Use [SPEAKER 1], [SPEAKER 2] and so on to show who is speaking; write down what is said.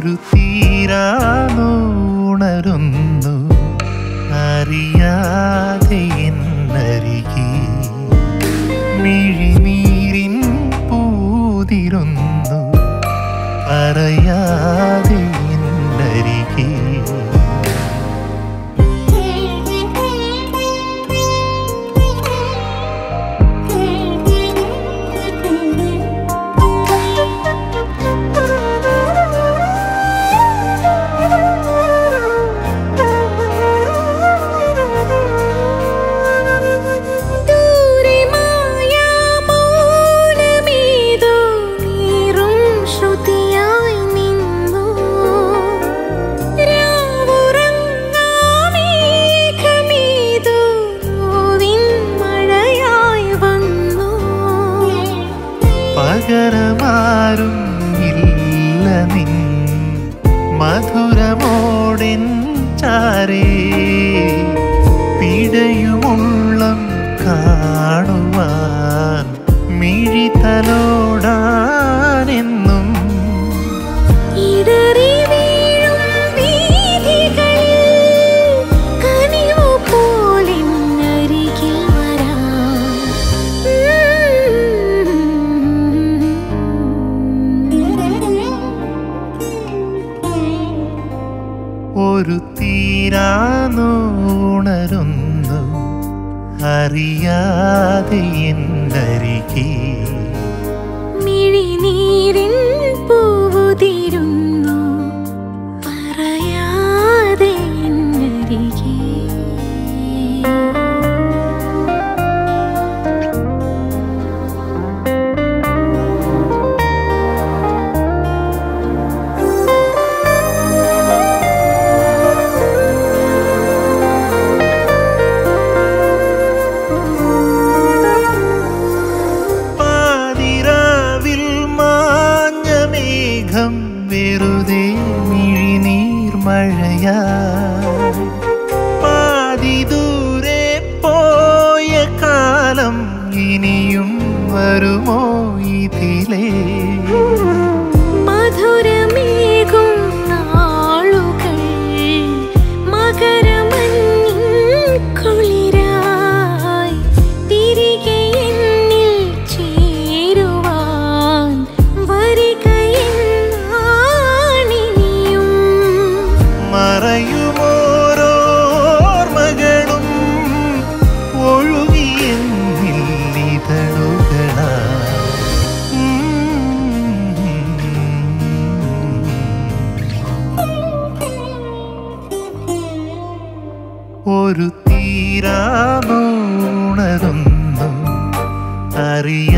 [SPEAKER 1] ഒരു തീരാനുണരുന്നു അറിയാതെ എന്നരികെ മിഴിനീരിൻ പൂതിരുന്നു പറയാതെ എന്നരികെ
[SPEAKER 2] ദൂരെ മായാമൗനമേതോ നീറും ശ്രുതിയായി നിന്നു. രാവുറങ്ങാമേഘമേതോ നോവിൻ മഴയായി വന്നു.
[SPEAKER 1] പകരമാരും ഇല്ല നിൻ മധുരമോടിൻ ചാരേ പിടയുമുള്ളം കാണുവാൻ മിഴിതലോടാനെന്നും
[SPEAKER 2] ഇടറി വീഴും വീഥികളിൽ കനിവു പോലിന്നരികിൽ വരാം.
[SPEAKER 1] ഒരു തീരാനുണരുന്നു അറിയാതെ എന്നരികെ
[SPEAKER 2] മിഴിനീരിൻ പൂവുതിരുന്നു പറയാതെ എന്നരികെ
[SPEAKER 1] പാതിരാവിൽ മാഞ്ഞ മേഘം വെറുതെ മിഴിനീർ മഴയായി പാതി ദൂരെ പോയ കാലം ഇനിയും വരുമോ ഇതിലേ
[SPEAKER 2] മധുരമേകും നാളുകൾ മകരമഞ്ഞിൻ കുളിരായി തിരികെ എന്നിൽ ചേരുവാൻ വരികയെന്നാണിനിയും
[SPEAKER 1] മറയുമോരോർമകളും ഒഴുകിയെന്നിൽ ഇതളുകളാ ഒരു തീരാനുണരുന്നു അറിയ